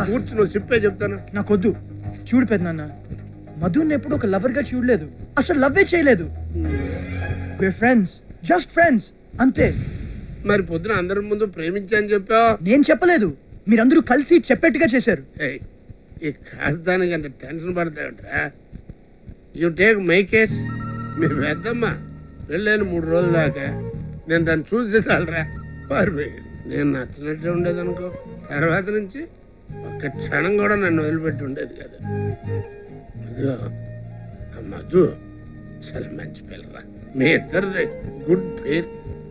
కూర్చుని నువ్వు చెప్పే చెప్తాను నాకొద్దు చూడు పెద్దనాన్న మధుని ఎప్పుడు ఒక లవర్ గా చూడలేదు అసలు లవ్వే చేయలేదు ఫ్రెండ్స్ జస్ట్ ఫ్రెండ్స్ అంతే మరి పొద్దున అందరి ముందు ప్రేమించని చెప్పావు నేను చెప్పలేదు మీరందరూ కలిసి చెప్పేట్టుగా చేశారు ఏయ్, ఈ కాస్తానికి అంత టెన్షన్ పడతావుంటరా యూ టేక్ మై కేస్ మీ పెద్దమ్మ వెళ్ళాను మూడు రోజుల దాకా నేను దాన్ని చూసి చాలరా పారిపోయేది నేను నచ్చినట్టే ఉండేది అనుకో తర్వాత నుంచి ఒక్క క్షణం కూడా నన్ను వదిలిపెట్టి ఉండేది కదా అదిగో ఆ మధు చాలా మంచి పిల్లరా మీ ఇద్దరిది గుడ్ పేరు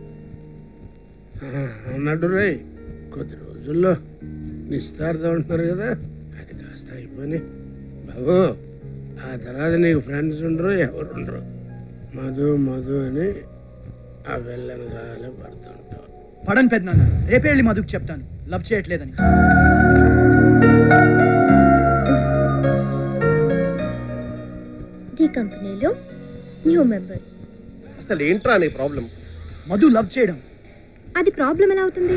అన్నట్టు రే కొద్ది రోజుల్లో నిశ్చితార్థం ఉంటున్నారు కదా అది కాస్త అయిపోయి బాబు ఆ తర్వాత నీకు ఫ్రెండ్స్ ఉండరు ఎవరు ఉండరు మధు మధు అని ఆ వెళ్ళని రాలే పడుతుంటావు పడను పెద్దనాన్న రేపే వెళ్ళి మధుకు చెప్తాను లవ్ చేయట్లేదని ది కంపెనీలో న్యూ మెంబర్ అసలు ఏంట్రా నీ ప్రాబ్లం మధు లవ్ చేయడం అది ప్రాబ్లం ఎలా అవుతుంది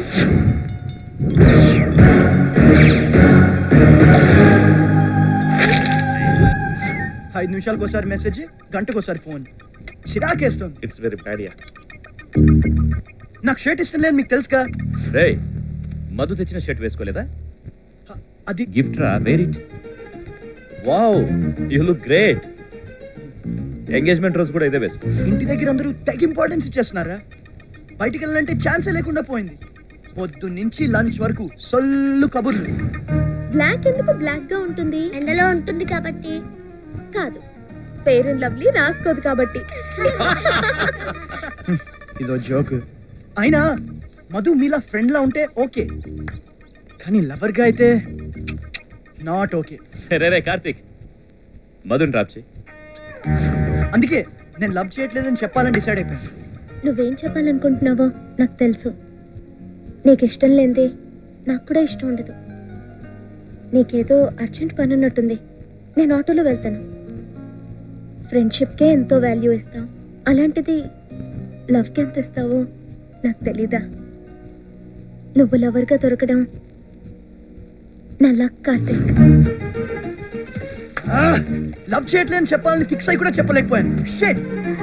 ఐదు నిమిషాలకు ఒకసారి మెసేజ్ గంటకు ఒకసారి ఫోన్ చిరాకేస్తుంది ఇట్స్ వెరీ బ్యాడ్ యా నాకు షర్ట్ ఇష్టం లేదు మీకు తెలుసుగా రే మధు తెచ్చిన షర్ట్ వేసుకోలేదా అది గిఫ్ట్ రా wear it wow you look great engagement రోజు కూడా ఇదే వేసుకో ఇంటి దగ్గర అందరూ తెగ ఇంపార్టెన్స్ ఇచ్చేస్తున్నారా బయటికి వెళ్ళాలంటే ఛాన్సే లేకుండా పోయింది పొద్దు నుంచి లంచ్ వరకు సొల్లు కబుర్లు బ్లాక్ ఎందుకు బ్లాక్ గా ఉంటుంది ఎండలో ఉంటుంది కాబట్టి కాదు ఫెయిర్ అండ్ లవ్లీ రాసుకోదు కాబట్టి ఇదో జోక్ అయినా మధు మీలా ఫ్రెండ్ లా ఉంటే ఓకే కానీ లవర్ గా అయితే నాట్ ఓకే రే రే కార్తీక్ మధుని డ్రాప్ చేయి అందుకే నేను లవ్ చేయట్లేదని చెప్పాలని డిసైడ్ అయిపోయాను నువ్వేం చెప్పాలనుకుంటున్నావో నాకు తెలుసు నీకు ఇష్టం లేనిదే నాకు కూడా ఇష్టం ఉండదు నీకేదో అర్జెంట్ పని ఉన్నట్టుంది నేను ఆటోలో వెళ్తాను ఫ్రెండ్షిప్కే ఎంతో వాల్యూ ఇస్తావు అలాంటిది లవ్కి ఎంత ఇస్తావో నాకు తెలీదా నువ్వు లవర్గా దొరకడం నా లక్ కార్తీక్ లవ్ చేయట్లేదని చెప్పాలని ఫిక్స్ అయి కూడా చెప్పలేకపోయాను షేట్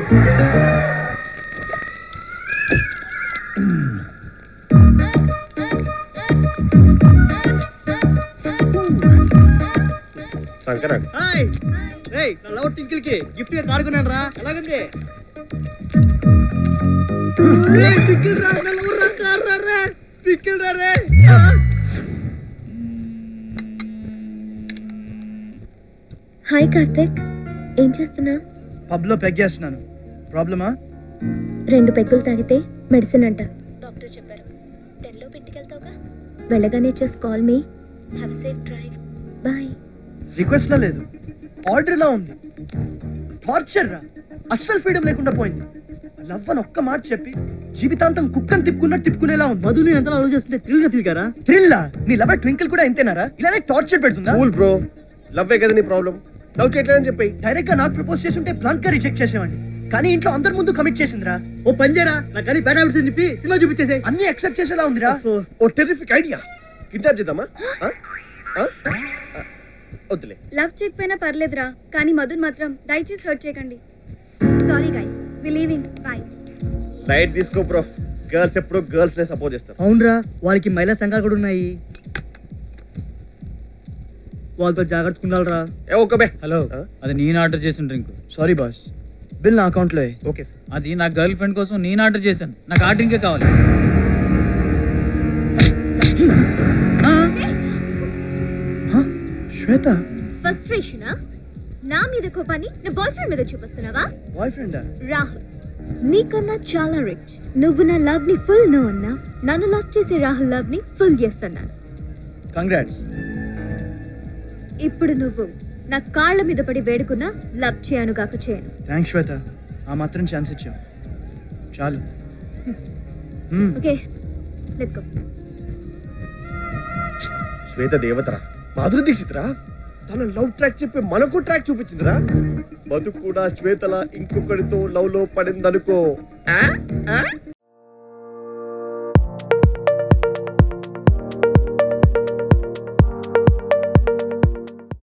శంకరాడు హాయ్ రేయ్ నా లవ్ టింకిల్ కి గిఫ్ట్ గా కాడుకున్నాను రా ఎలాగుంది రేయ్ పిక్కిల్ రా నా లవ్ రా కార్ రా రే పిక్కిల్ రా రే హాయ్ కార్తీక్ ఏం చేస్తున్నా పబ్లో పెగ్గేస్తున్నాను ప్రాబ్లమా రెండు పెగ్గులు తాగితే మెడిసిన్ అంట డాక్టర్ చెప్పారు టెన్లో ఇంటికెళ్తావుగా వెళ్ళగానే just call me have safe drive bye request లా లేదు ఆర్డర్ లా ఉంది టార్చర్ రా అస్సలు ఫ్రీడమ్ లేకుండా పోయింది లవ్ అని ఒక్క మాట చెప్పి జీవితాంతం కుక్కని తిప్పుకున్నట్టు తిప్పుకునేలా ఉంది మధుని ఎంత లవ్ చేస్తుంటే థ్రిల్ గా ఫీల్ కారా థ్రిల్లా నీ లవ్ ట్వింకిల్ కూడా ఇంతేనారా ఇలానే టార్చర్ పెడుతుందా కూల్ బ్రో లవ్వే కదా నీ ప్రాబ్లం లవ్ చేయట్లేదని చెప్పి డైరెక్ట్ గా నాకు ప్రపోజ్ చేస్తుంటే బ్లాంక్ గా రిజెక్ట్ చేసేవాడిని కానీ ఇంట్లో అందరి ముందు కమిట్ చేసిందిరా ఓ పని చేయరా నాకు కానీ బ్యాడ్ హ్యాబిట్స్ అని చెప్పి సినిమా చూపించేసే అన్ని అక్సెప్ట్ చేసేలా ఉందిరా ఓ టెరిఫిక్ ఐడియా కిడ్నాప్ చేద్దామా ఆ? ఆ? ఆ, వద్దులే లవ్ చేయకపోయినా పర్లేదురా కానీ మధున్ మాత్రం దయచేసి హర్ట్ చేయకండి sorry guys we leaving bye light తీసుకో బ్రో గర్ల్స్ ఎప్పుడు గర్ల్స్ నే సపోర్ట్ చేస్తారు అవునరా వాళ్ళకి మహిళా సంఘాలు కూడా ఉన్నాయి వాళ్ళతో జాగ్రత్తగా ఏ ఓకే బే హలో ఆ? అది నేను ఆర్డర్ చేసిన డ్రింక్ సారీ బాస్ బిల్ నా అకౌంట్ లో ఓకే సార్ అది నా గర్ల్ ఫ్రెండ్ కోసం నేను ఆర్డర్ చేశాను నాకు ఆ డ్రింకే కావాలి శ్వేత ఫ్రస్ట్రేషనా నా మీద కోపాన్ని నా బాయ్ ఫ్రెండ్ మీద చూపిస్తున్నావా బాయ్ ఫ్రెండ్ రాహుల్ నీకన్నా చాలా రిచ్ నువ్వు నా లవ్ ని ఫుల్ నో అన్నా నన్ను లవ్ చేసే రాహుల్ లవ్ ని ఫుల్ చేస్తున్నాను కంగ్రాట్స్ ఇప్పుడు నువ్వు నా కాళ్ళ మీద పడి వేడుకున్నా లవ్ చేయను గాక చేయను థ్యాంక్స్ శ్వేత ఆ మాత్రం ఛాన్స్ ఇచ్చావు చాలు మ్మ్. ఓకే లెట్స్ గో శ్వేత దేవతరా మాధురి దీక్షిత్రా తన లవ్ ట్రాక్ చెప్పి మనకు ట్రాక్ చూపించిందిరా మధు కూడా శ్వేతల ఇంకొకరితో లవ్ లో పడిందనుకో ఆ? ఆ?